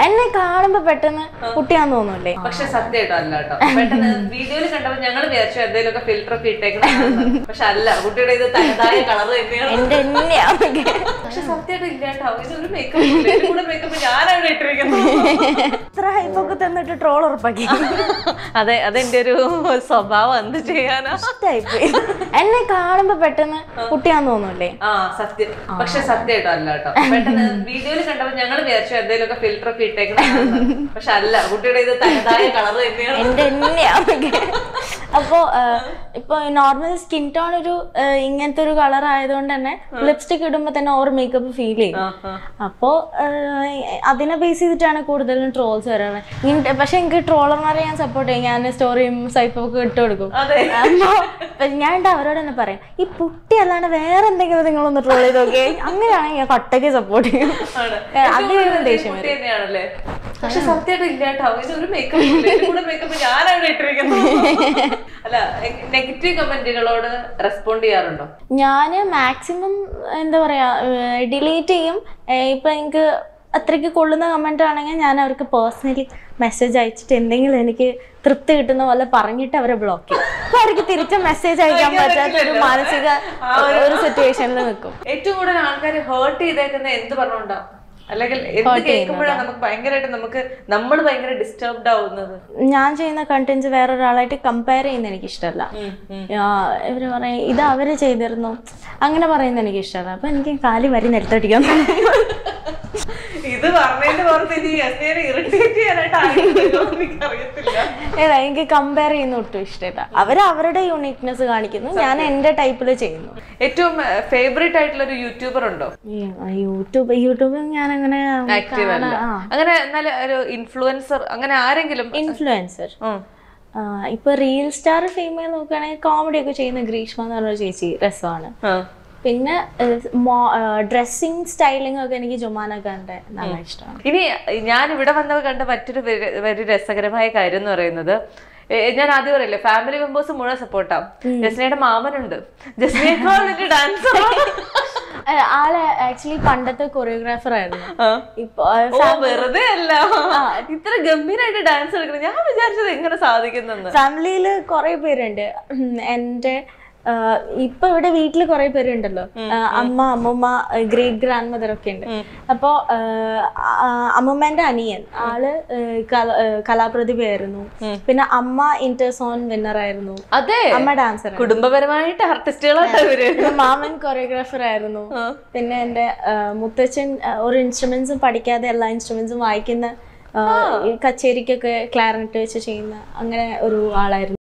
എന്നെ കാണുമ്പോ പെട്ടെന്ന് കുട്ടിയാന്ന് തോന്നൂല്ലേ പക്ഷെ സത്യമായിട്ടും അല്ല കേട്ടോ പെട്ടെന്ന് വീഡിയോയിൽ കണ്ടപ്പോ ഞങ്ങൾ വിചാരിച്ചു എന്തെങ്കിലുമൊക്കെ ഫിൽറ്റർ ഒക്കെ ഇട്ടേക്കണം പക്ഷെ അല്ല കുട്ടിയുടെ ഇത് തനതായ കളർ തന്നെയാണ് എന്റെ എന്നെയാ പക്ഷെ സത്യമായിട്ടും ഇല്ല കേട്ടോ ഇത് ഒരു മേക്കപ്പ് കൂടെ മേക്കപ്പ് ഞാനാണ് ഇട്ടിരിക്കുന്നത് ഇത്ര ഹൈപ്പൊക്കെ തന്നിട്ട് ട്രോൾ ഉറപ്പാക്കി അതെ അതെന്റെ ഒരു സ്വഭാവം എന്ത് ചെയ്യാനാ ഇഷ്ടായിപ്പോയി. എന്നെ കാണുമ്പോ പെട്ടെന്ന് കുട്ടിയാന്ന് തോന്നൂല്ലേ ആ സത്യം പക്ഷെ സത്യമായിട്ടും അല്ല കേട്ടോ പെട്ടെന്ന് വീഡിയോയിൽ കണ്ടപ്പോ ഞങ്ങൾ വിചാരിച്ചു എന്തെങ്കിലുമൊക്കെ ഫിൽറ്റർ ഒക്കെ ഇട്ടേക്കണം പക്ഷെ അല്ല കുട്ടിയുടെ ഇത് തനതായ കളർ തന്നെയാണ് എന്റെ എന്നെയാ അപ്പോ ആ, ഇപ്പൊ നോർമൽ സ്കിൻ ടോൺ ഒരു ആ, ഇങ്ങനത്തെ ഒരു കളർ ആയതുകൊണ്ട് തന്നെ ലിപ്സ്റ്റിക് ഇടുമ്പോ തന്നെ ഓവർ മേക്കപ്പ് ഫീൽ ചെയ്യും ആ, ആ. അപ്പോ ആ, അതിനെ ബേസ് ചെയ്തിട്ടാണ് കൂടുതലും ട്രോൾസ് വരുന്നത് ഇങ്ങനത്തെ പക്ഷെ എനിക്ക് ട്രോളർമാരെ ഞാൻ സപ്പോർട്ട് ചെയ്യും ഞാൻ സ്റ്റോറിയും സൈപ്പും ഒക്കെ ഇട്ട് കൊടുക്കും അതെ അപ്പോ ഇപ്പൊ ഞാൻ ഉണ്ട് അവരോട് തന്നെ പറയും ഈ പുട്ടി അല്ലാണ്ട് വേറെ എന്തെങ്കിലും നിങ്ങളൊന്ന് ട്രോൾ ചെയ്ത് നോക്കിയേ അങ്ങനെയാണെങ്കിൽ ഞാൻ കട്ടയ്ക്ക് സപ്പോർട്ട് ചെയ്യും ആണ്. ഏ, ഏറ്റവും അത് കൂടുതൽ ദേഷ്യം ഈ കുട്ടി തന്നെയാണല്ലേ പക്ഷെ സത്യമായിട്ടും ഇല്ല കേട്ടോ ഇത് ഒരു മേക്കപ്പ് കൂടെ മേക്കപ്പ് ഞാനാണ് ഇട്ടിരിക്കുന്നത് അല്ല നെഗറ്റീവ് കമന്റുകളോട് റെസ്പോണ്ട് ചെയ്യാറുണ്ടോ ഞാൻ മാക്സിമം എന്താ പറയാ ഡിലീറ്റ് ചെയ്യും ഏ, ഇപ്പൊ എനിക്ക് അത്രയ്ക്ക് കൊള്ളുന്ന കമന്റ് ആണെങ്കിൽ ഞാൻ അവർക്ക് പേഴ്സണലി മെസ്സേജ് അയച്ചിട്ട് എന്തെങ്കിലും എനിക്ക് തൃപ്തി കിട്ടുന്ന പോലെ പറഞ്ഞിട്ട് അവരെ ബ്ലോക്ക് ചെയ്യും അപ്പൊ അവർക്ക് തിരിച്ച് മെസ്സേജ് അയക്കാൻ പറ്റാത്ത ഒരു മാനസിക ഒരു സിറ്റുവേഷനിൽ നിൽക്കും ഏറ്റവും കൂടുതൽ ആൾക്കാർ ഹേർട്ട് ചെയ്തേക്കുന്ന എന്ത് പറഞ്ഞോണ്ടാ അല്ലെങ്കിൽ എന്ത് കേൾക്കുമ്പോഴാണ് നമുക്ക് ഭയങ്കരമായിട്ട് നമുക്ക് നമ്മൾ ഭയങ്കര ഡിസ്റ്റർബ്ഡ് ആവുന്നത് ഞാൻ ചെയ്യുന്ന കണ്ടന്റ് വേറൊരാളായിട്ട് കമ്പയർ ചെയ്യുന്ന എനിക്ക് ഇഷ്ടമല്ല ഉം, ഉം. ഇവർ പറയും ഇത് അവര് ചെയ്തിരുന്നു അങ്ങനെ പറയുന്നത് എനിക്ക് ഇഷ്ടമല്ല അപ്പൊ എനിക്ക് കാലി വരി നിലത്തടിക്കാൻ ഇത് പറഞ്ഞതിന്റെ പുറത്ത് ഇനി യസ്മിനെ ഇറിറ്റേറ്റ് ചെയ്യാനായിട്ട് ആയിട്ടുണ്ടോ എന്ന് എനിക്കറിയത്തില്ല ഏതാ എനിക്ക് കമ്പയർ ചെയ്യുന്ന ഒട്ടും ഇഷ്ടമില്ല അവർ അവരുടെ യൂണിക്നെസ് കാണിക്കുന്നു ഞാൻ എന്റെ ടൈപ്പിൽ ചെയ്യുന്നു ഏറ്റവും ഫേവറേറ്റ് ആയിട്ടുള്ള ഒരു യൂട്യൂബർ ഉണ്ടോ ഈ യൂട്യൂബ് യൂട്യൂബിൽ ഞാൻ അങ്ങനെ ആക്റ്റീവ് അല്ല അങ്ങനെ എന്നാൽ ഒരു ഇൻഫ്ലുവൻസർ അങ്ങനെ ആരെങ്കിലും ഇൻഫ്ലുവൻസർ ഉം. ഇപ്പൊ റീൽ സ്റ്റാർ ഫീമെയിൽ നോക്കുകയാണെങ്കിൽ കോമഡി ഒക്കെ ചെയ്യുന്ന ഗ്രീഷ്മ എന്ന് പറഞ്ഞ ചേച്ചി രസമാണ് ആ. പിന്നെ ഡ്രസ്സിങ് സ്റ്റൈലിംഗ് ഒക്കെ എനിക്ക് ജുമാന ഖാന്റെ നല്ല ഇഷ്ടമാണ് ഇനി ഞാൻ ഇവിടെ വന്നവർ കണ്ട മറ്റൊരു വരി- ഒരു രസകരമായ കാര്യം എന്ന് പറയുന്നത് ഏ, ഞാൻ ആദ്യം പറയില്ലേ ഫാമിലി മെമ്പേഴ്സ് മുഴുവൻ സപ്പോർട്ടാവും ജസ്നയുടെ മാമനുണ്ട് ജസ്നയേക്കാൾ വലിയ ഡാൻസർ അല്ല, ആള് ആക്ച്വലി പണ്ടത്തെ കൊറിയോഗ്രാഫർ ആയിരുന്നു ഇപ്പൊ ആ, ഓ വെറുതെ അല്ല ഇത്ര ഗംഭീരമായിട്ട് ഡാൻസ് കളിക്കണം ഞാൻ വിചാരിച്ചത് എങ്ങനെ സാധിക്കുന്നെന്ന് ഫാമിലിയിൽ കുറെ പേരുണ്ട് ഉം, എൻ്റെ ആ, ഇപ്പൊ ഇവിടെ വീട്ടിൽ കുറെ പേരുണ്ടല്ലോ ആ, അമ്മ അമ്മൂമ്മ ഗ്രേറ്റ് ഗ്രാൻഡ് മദർ ഒക്കെ ഉണ്ട് അപ്പോ ആ, ആ, അമ്മൂമ്മേന്റെ അനിയൻ ആള് ആ, കല- ആ, കലാപ്രതിഭയായിരുന്നു പിന്നെ അമ്മ ഇന്റർസോൺ വിന്നർ ആയിരുന്നു അതെ അമ്മ ഡാൻസർ കുടുംബപരമായിട്ട് ആർട്ടിസ്റ്റുകളാണ് അവര് മാമൻ കൊറിയോഗ്രാഫർ ആയിരുന്നു പിന്നെ എൻ്റെ ആ, മുത്തച്ഛൻ ആ, ഒരു ഇൻസ്ട്രുമെന്റ്സും പഠിക്കാതെ എല്ലാ ഇൻസ്ട്രുമെന്റ്സും വായിക്കുന്ന ആ, ഈ കച്ചേരിക്കൊക്കെ ക്ലാരനറ്റ് വെച്ച് ചെയ്യുന്ന അങ്ങനെ ഒരു ആളായിരുന്നു